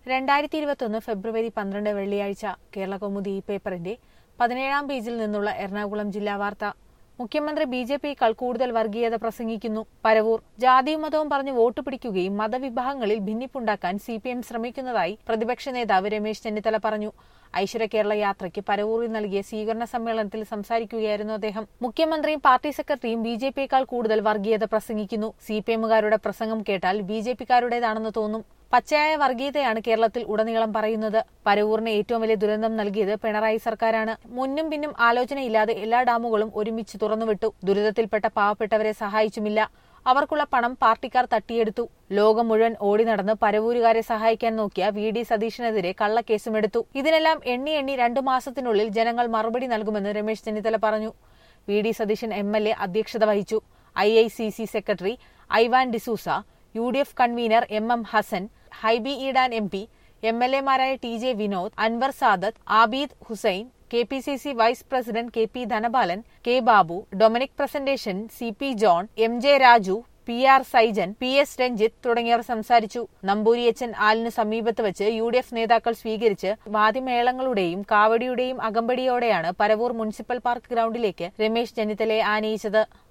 രണ്ടായിരത്തി ഇരുപത്തൊന്ന് ഫെബ്രുവരി പന്ത്രണ്ട് വെള്ളിയാഴ്ച കേരള കൗമുദി ഈ പേപ്പറിന്റെ പതിനേഴാം പേജിൽ നിന്നുള്ള എറണാകുളം ജില്ലാ വാർത്ത മുഖ്യമന്ത്രി ബി ജെ പിയേക്കാൾ കൂടുതൽ വർഗീയത പ്രസംഗിക്കുന്നു പരവൂർ ജാതിയും മതവും പറഞ്ഞ് വോട്ട് പിടിക്കുകയും മതവിഭാഗങ്ങളിൽ ഭിന്നിപ്പുണ്ടാക്കാൻ സി പി എം ശ്രമിക്കുന്നതായി പ്രതിപക്ഷ നേതാവ് രമേശ് ചെന്നിത്തല പറഞ്ഞു ഐശ്വര്യ കേരള യാത്രയ്ക്ക് പരവൂരിൽ നൽകിയ സ്വീകരണ സമ്മേളനത്തിൽ സംസാരിക്കുകയായിരുന്നു അദ്ദേഹം മുഖ്യമന്ത്രിയും പാർട്ടി സെക്രട്ടറിയും ബി ജെ പിയേക്കാൾ കൂടുതൽ വർഗീയത പ്രസംഗിക്കുന്നു സി പി എമ്മുകാരുടെ പ്രസംഗം കേട്ടാൽ ബി ജെ പിക്കാരുടേതാണെന്ന് തോന്നും പച്ചയായ വർഗീയതയാണ് കേരളത്തിൽ ഉടനീളം പറയുന്നത് പരവൂറിന് ഏറ്റവും വലിയ ദുരന്തം നൽകിയത് പിണറായി സർക്കാരാണ് മുന്നും പിന്നും ആലോചനയില്ലാതെ എല്ലാ ഡാമുകളും ഒരുമിച്ച് തുറന്നുവിട്ടു ദുരിതത്തിൽപ്പെട്ട പാവപ്പെട്ടവരെ സഹായിച്ചുമില്ല അവർക്കുള്ള പണം പാർട്ടിക്കാർ തട്ടിയെടുത്തു ലോകം മുഴുവൻ ഓടി നടന്ന് പരവൂരുകാരെ സഹായിക്കാൻ നോക്കിയ വി ഡി സതീഷിനെതിരെ കള്ളക്കേസുമെടുത്തു ഇതിനെല്ലാം എണ്ണി എണ്ണി രണ്ടു മാസത്തിനുള്ളിൽ ജനങ്ങൾ മറുപടി നൽകുമെന്ന് രമേശ് ചെന്നിത്തല പറഞ്ഞു V D Satheesan M L A അധ്യക്ഷത വഹിച്ചു A I C C secretary Ivan D'Souza U D F convener M M Hassan Hibi Eden M P M L എമാരായ T J Vinod Anwar Sadath Abid Hussain K P C C vice president K P Dhanapalan K Babu Dominic Presentation C P John M J Raju P R Saijan P S Ranjith തുടങ്ങിയവർ സംസാരിച്ചു നമ്പൂരിയച്ചൻ ആലിനു സമീപത്ത് വെച്ച് U D F നേതാക്കൾ സ്വീകരിച്ച് വാദ്യമേളങ്ങളുടെയും കാവടിയുടെയും അകമ്പടിയോടെയാണ് പരവൂർ മുനിസിപ്പൽ പാർക്ക് ഗ്രൌണ്ടിലേക്ക് രമേശ് ചെന്നിത്തലയെ ആനയിച്ചത്